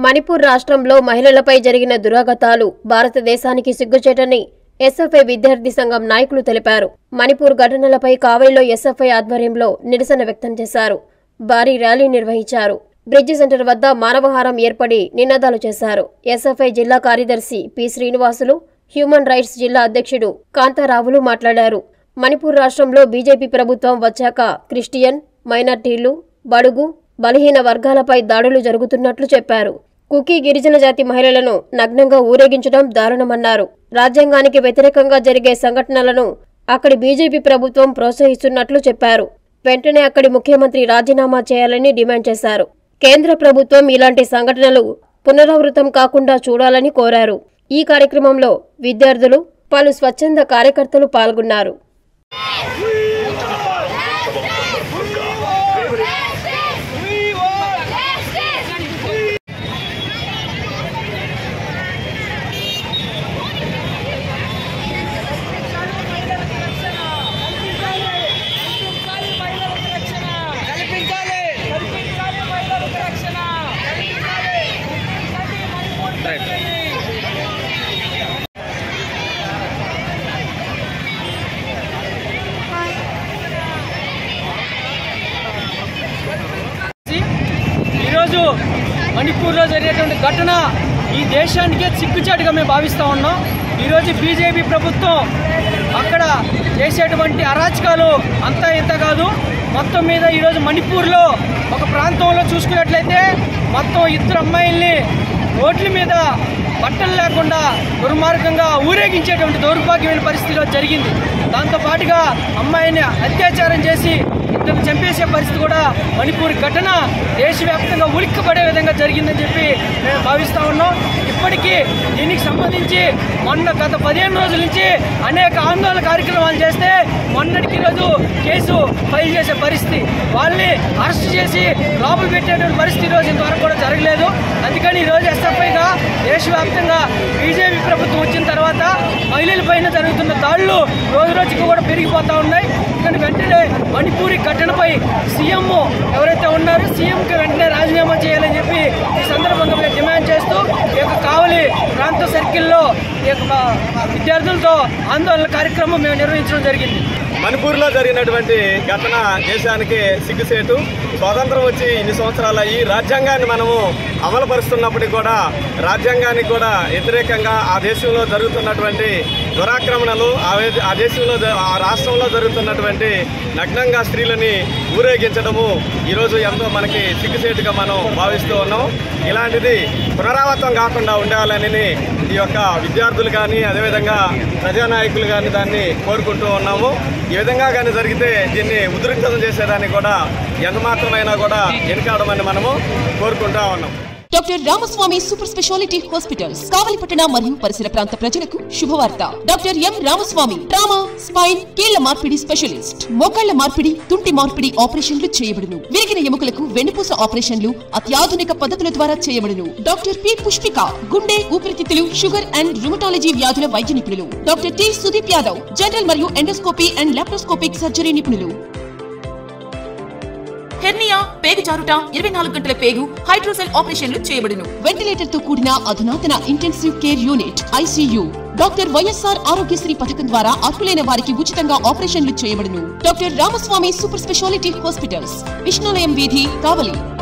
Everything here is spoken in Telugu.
మణిపూర్ రాష్ట్రంలో మహిళలపై జరిగిన దురాగతాలు భారతదేశానికి సిగ్గుచేటని ఎస్ఎఫ్ఐ విద్యార్థి సంఘం నాయకులు తెలిపారు మణిపూర్ ఘటనలపై కావలిలో ఎస్ఎఫ్ఐ ఆధ్వర్యంలో నిరసన వ్యక్తం చేశారు భారీ ర్యాలీ నిర్వహించారు బ్రిడ్జి సెంటర్ వద్ద మానవహారం ఏర్పడి నినాదాలు చేశారు ఎస్ఎఫ్ఐ జిల్లా కార్యదర్శి పి శ్రీనివాసులు హ్యూమన్ రైట్స్ జిల్లా అధ్యక్షుడు కాంతారావులు మాట్లాడారు మణిపూర్ రాష్ట్రంలో బీజేపీ ప్రభుత్వం వచ్చాక క్రిస్టియన్ మైనార్టీలు బడుగు బలహీన వర్గాలపై దాడులు జరుగుతున్నట్లు చెప్పారు కుకీ గిరిజన జాతి మహిళలను నగ్నంగా ఊరేగించడం దారుణమన్నారు రాజ్యాంగానికి వ్యతిరేకంగా జరిగే సంఘటనలను అక్కడి బీజేపీ ప్రభుత్వం ప్రోత్సహిస్తున్నట్లు చెప్పారు వెంటనే అక్కడి ముఖ్యమంత్రి రాజీనామా చేయాలని డిమాండ్ చేశారు కేంద్ర ప్రభుత్వం ఇలాంటి సంఘటనలు పునరావృతం కాకుండా చూడాలని కోరారు ఈ కార్యక్రమంలో విద్యార్థులు పలు స్వచ్ఛంద కార్యకర్తలు పాల్గొన్నారు కల్పించాలి కల్పించాలి మహిళలకు రక్షణ కల్పించాలి కల్పించండి మణిపూర్ ప్రజల్ని. ఈరోజు మణిపూర్లో జరిగేటువంటి ఘటన ఈ దేశానికే సిగ్గుచాటుగా మేము భావిస్తూ ఉన్నాం ఈరోజు బీజేపీ ప్రభుత్వం అక్కడ చేసేటువంటి అరాచకాలు అంతా ఇంత కాదు మొత్తం మీద ఈరోజు మణిపూర్లో ఒక ప్రాంతంలో చూసుకున్నట్లయితే మొత్తం ఇద్దరు అమ్మాయిల్ని రోడ్ల మీద బట్టలు లేకుండా దుర్మార్గంగా ఊరేగించేటువంటి దౌర్భాగ్యమైన పరిస్థితిలో జరిగింది దాంతో పాటుగా అమ్మాయిని అత్యాచారం చేసి ఇద్దరు చంపేసే పరిస్థితి కూడా మణిపూర్ ఘటన దేశవ్యాప్తంగా ఉలిక్కబడే విధంగా జరిగిందని చెప్పి మేము భావిస్తా ఉన్నాం ఇప్పటికీ దీనికి సంబంధించి మొన్న గత పదిహేను రోజుల నుంచి అనేక ఆందోళన కార్యక్రమాలు చేస్తే మొన్నటికి రోజు కేసు ఫైల్ చేసే పరిస్థితి వాళ్ళని అరెస్ట్ చేసి లోపల పెట్టేటువంటి పరిస్థితి ఈ రోజు ఇంతవరకు కూడా జరగలేదు అందుకని ఈ రోజు ఎస్ఎఫ్ఐగా దేశవ్యాప్తంగా బీజేపీ ప్రభుత్వం వచ్చిన తర్వాత మహిళల పైన జరుగుతున్న దాడులు రోజు రోజుకి కూడా పెరిగిపోతా ఉన్నాయి ఇక్కడ వెంటనే మణిపూరి ఘటనపై సీఎం ఎవరైతే ఉన్నారో సీఎంకి వెంటనే రాజీనామా చేయాలని చెప్పి ఈ సందర్భంగా మేము డిమాండ్ చేస్తూ ఈ యొక్క కావలి ప్రాంత సర్కిల్లో ఈ యొక్క మా విద్యార్థులతో ఆందోళన కార్యక్రమం మేము నిర్వహించడం జరిగింది మణిపూర్లో జరిగినటువంటి ఘటన దేశానికి సిగ్గుసేటు స్వాతంత్రం వచ్చి ఇన్ని సంవత్సరాలు అయ్యి రాజ్యాంగాన్ని మనము అమలుపరుస్తున్నప్పటికీ కూడా రాజ్యాంగానికి కూడా వ్యతిరేకంగా ఆ దేశంలో జరుగుతున్నటువంటి దురాక్రమణలు ఆ వే- ఆ దేశంలో జ- ఆ రాష్ట్రంలో జరుగుతున్నటువంటి నగ్నంగా స్త్రీలని ఊరేగించడము ఈరోజు ఎంతో మనకి సిగ్గుసేటుగా మనం భావిస్తూ ఉన్నాం ఇలాంటిది పునరావృతం కాకుండా ఉండాలని ఈ యొక్క విద్యార్థులు కానీ అదేవిధంగా ప్రజానాయకులు కానీ దాన్ని కోరుకుంటూ ఉన్నాము ఈ విధంగా కానీ జరిగితే దీన్ని ఉధృతం చేసేదాన్ని కూడా ఎంత మాత్రమైనా కూడా వెనుకాడమని మనము కోరుకుంటా ఉన్నాం doctor Ramaswamy super speciality hospitals కావలిపట్టణ మరియు పరిసర ప్రాంత ప్రజలకు శుభవార్త doctor M Ramaswamy trauma spine కీళ్ల మార్పిడి స్పెషలిస్ట్ మోకాళ్ల మార్పిడి తుంటి మార్పిడి ఆపరేషన్లు చేయబడును విరిగిన ఎముకలకు వెన్నుపూస ఆపరేషన్లు అత్యాధునిక పద్ధతుల ద్వారా చేయబడును డాక్టర్ పి పుష్పిక గుండె ఊపిరితిత్తులు షుగర్ అండ్ రుమటాలజీ వ్యాధుల వైద్య నిపుణులు doctor T Sudeep Yadav general మరియు ఎండోస్కోపీ అండ్ లాప్రోస్కోపిక్ సర్జరీ నిపుణులు హెర్నియా పేగు జారుట ఇరవై నాలుగు గంటల పేగు హైడ్రోసెల్ ఆపరేషన్లు చేయబడును వెంటిలేటర్ తో కూడిన అధునాతన intensive care unit ICU doctor YSR Aarogyasri పథకం ద్వారా అర్హులైన వారికి ఉచితంగా ఆపరేషన్లు చేయబడును doctor Ramaswamy super speciality hospitals విష్ణులయం వీధి కావలి